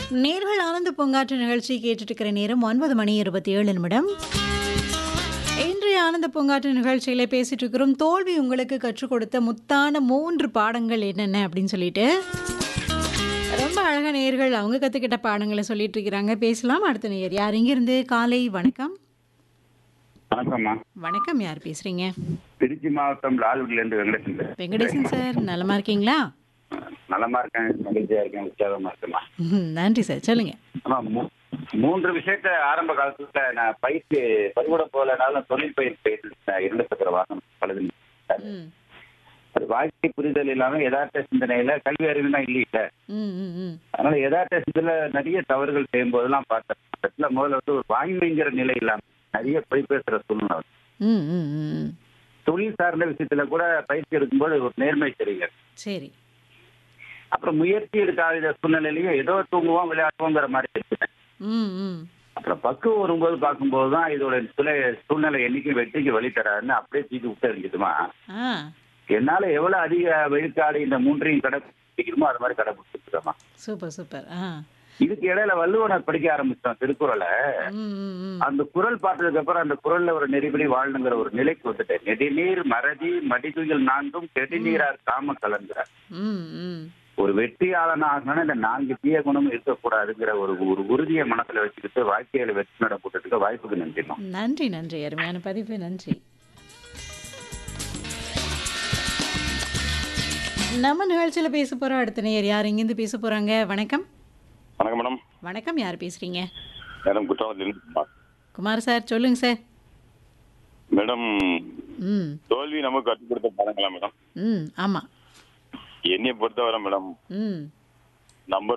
நேர்கள் ஆனந்த பூங்காற்று நிகழ்ச்சி கேட்டுட்டு இருக்கிற நேரம் ஒன்பது மணி இருபத்தி ஏழு நிமிடம் இன்றைய ஆனந்த பூங்காற்று நிகழ்ச்சியில பேசிட்டு இருக்கிறோம் தோல்வி உங்களுக்கு கற்றுக் கொடுத்த முத்தான மூன்று பாடங்கள் என்னென்ன அப்படின்னு சொல்லிட்டு ரொம்ப அழகா நேர்கள் அவங்க கத்துக்கிட்ட பாடங்களை சொல்லிட்டு இருக்கிறாங்க பேசலாம் அடுத்த நேயர் யார் இங்கிருந்து காலை வணக்கம் வணக்கம்மா வணக்கம் யார் பேசுறீங்க திருச்சி மாவட்டம் லால்குடியிலேருந்து வெங்கடேசன் பேசுறேன். வெங்கடேசன் சார் நலமா இருக்கீங்களா நலமா இருக்கேன் மகிழ்ச்சியா இருக்கேன் உற்சாகமா இருக்கேம்மா ம், நன்றி சார் சொல்லுங்க ஆமா மூ- மூன்று விஷயத்த ஆரம்ப காலத்துல நான் பயிற்சி பருவட போலனாலும் தொழில் பயிர் பயிர் இரண்டு சக்கர வாகனம் பழுது ம் அது வாழ்க்கை புரிதல் இல்லாம யதார்த்த சிந்தனையில கல்வி அறிவுனா இல்லையில ம் ம் ம் அதனால யதார்த்த சிந்தனையில நிறைய தவறுகள் செய்யும் போதெல்லாம் பார்த்தேன் இடத்துல முதல்ல வந்து ஒரு வாய்மைங்கிற நிலை இல்லாம நிறைய பொய் பேசுற சூழ்நிலை வருது. ம் ம் ம் ம் தொழில் சார்ந்த விஷயத்துல கூட பயிற்சி எடுக்கும்போது ஒரு நேர்மை தெரியுங்க சரி அப்புறம் முயற்சி எடுக்காத சூழ்நிலையிலயும் ஏதோ தூங்குவோம் விளையாடுவோங்கிற மாதிரி இருக்குது ம் ம் அப்புறம் பக்குவம் வரும்போது பார்க்கும்போது தான் இதோட சில சூழ்நிலை என்னைக்கும் வெற்றிக்கு வழி தராதுன்னு அப்படியே தூக்கி விட்டு எறிஞ்சிட்டுமா ஆ என்னால எவ்வளவு அதிக விழுக்காடு இந்த மூன்றையும் கடைபிடிக்கணுமோ அது மாதிரி கடைபிடிச்சிருக்கோமா சூப்பர் சூப்பர் ஆ இதுக்கு இடையில வள்ளுவனை படிக்க ஆரம்பிச்சோம் திருக்குறளை ம் ம் ம் அந்த குறள் பார்த்ததுக்கு அப்புறம் அந்த குறள்ல ஒரு நெறிபடி வாழணுங்கிற ஒரு நிலைக்கு வந்துட்டேன் நெடுநீர் மறதி மடிதுயில் நான்கும் கெடுநீரார் காம கலந்துறார் ம் ம் ஒரு வெற்றியாளன் ஆகணும்னா இந்த நான்கு தீய குணமும் இருக்கக்கூடாதுங்கிற ஒரு ஒரு உறுதியை மனசுல வச்சுக்கிட்டு வாழ்க்கையில வெற்றி நட போட்டதுக்கு வாய்ப்புக்கு நன்றிமா நன்றி நன்றி அருமையான பதிவு நன்றி நம்ம நிகழ்ச்சியில் பேச போகிறோம் அடுத்த நேயர் யார் இங்கேருந்து பேச போகிறாங்க வணக்கம் வணக்கம் மேடம் வணக்கம் யார் பேசுகிறீங்க மேடம் குற்றாலத்திலிருந்து குமார். குமார் சார் சொல்லுங்க சார் மேடம் ம் தோல்வி நமக்கு கற்றுக் கொடுத்த பாடங்களா மேடம் ம் ஆமாம் என்னைய பொறுத்தவரை மேடம் ம் நம்ம